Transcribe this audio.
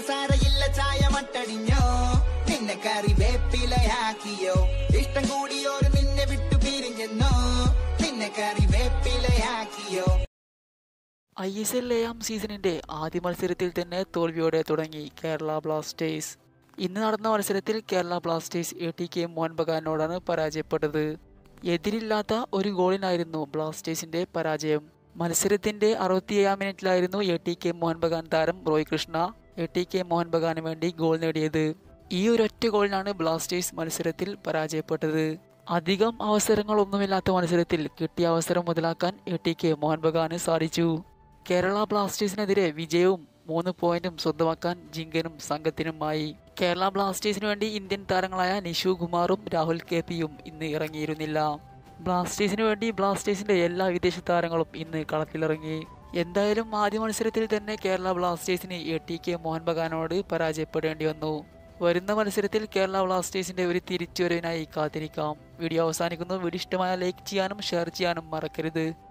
പഞ്ചസാരയില്ല ചായ മട്ടടിഞ്ഞോ നിന്നെ കറി വേപ്പിലയാക്കിയോ ഇഷ്ടം കൂടിയോര് നിന്നെ വിട്ടു പിരിഞ്ഞെന്നോ നിന്നെ കറി വേപ്പിലയാക്കിയോ ഐ എസ് എൽ ഏഴാം സീസണിന്റെ ആദ്യ മത്സരത്തിൽ തന്നെ തോൽവിയോടെ തുടങ്ങി കേരള ബ്ലാസ്റ്റേഴ്സ് ഇന്ന് നടന്ന മത്സരത്തിൽ Kerala Blasters A T K Mohan ബഗാനോടാണ് പരാജയപ്പെട്ടത് എതിരില്ലാത്ത ഒരു ഗോളിനായിരുന്നു ബ്ലാസ്റ്റേഴ്സിന്റെ പരാജയം മത്സരത്തിന്റെ അറുപത്തിയേഴാം മിനിറ്റിലായിരുന്നു A T K Mohan Bagan താരം Roy Krishna A T K Mohan ബഗാന് വേണ്ടി ഗോൾ നേടിയത് ഈ ഒരൊറ്റ ഗോളിനാണ് ബ്ലാസ്റ്റേഴ്സ് മത്സരത്തിൽ പരാജയപ്പെട്ടത് അധികം അവസരങ്ങളൊന്നുമില്ലാത്ത മത്സരത്തിൽ കിട്ടിയ അവസരം മുതലാക്കാൻ എ ടി കെ മോഹൻ ബഗാന് സാധിച്ചു കേരള ബ്ലാസ്റ്റേഴ്സിനെതിരെ വിജയവും മൂന്ന് പോയിന്റും സ്വന്തമാക്കാൻ ജിങ്കനും സംഘത്തിനുമായി കേരള ബ്ലാസ്റ്റേഴ്സിന് വേണ്ടി ഇന്ത്യൻ താരങ്ങളായ നിഷു കുമാറും രാഹുൽ കെ പിയും ഇന്ന് ഇറങ്ങിയിരുന്നില്ല ബ്ലാസ്റ്റേഴ്സിന് വേണ്ടി ബ്ലാസ്റ്റേഴ്സിന്റെ എല്ലാ വിദേശ താരങ്ങളും ഇന്ന് കളത്തിലിറങ്ങി എന്തായാലും ആദ്യ മത്സരത്തിൽ തന്നെ കേരള ബ്ലാസ്റ്റേഴ്സിന് എ ടി കെ മോഹൻ ബഗാനോട് പരാജയപ്പെടേണ്ടി വന്നു വരുന്ന മത്സരത്തിൽ കേരള ബ്ലാസ്റ്റേഴ്സിന്റെ ഒരു തിരിച്ചുവരവിനായി കാത്തിരിക്കാം വീഡിയോ അവസാനിക്കുന്നു വീഡിയോ ഇഷ്ടമായ ലൈക്ക് ചെയ്യാനും ഷെയർ ചെയ്യാനും മറക്കരുത്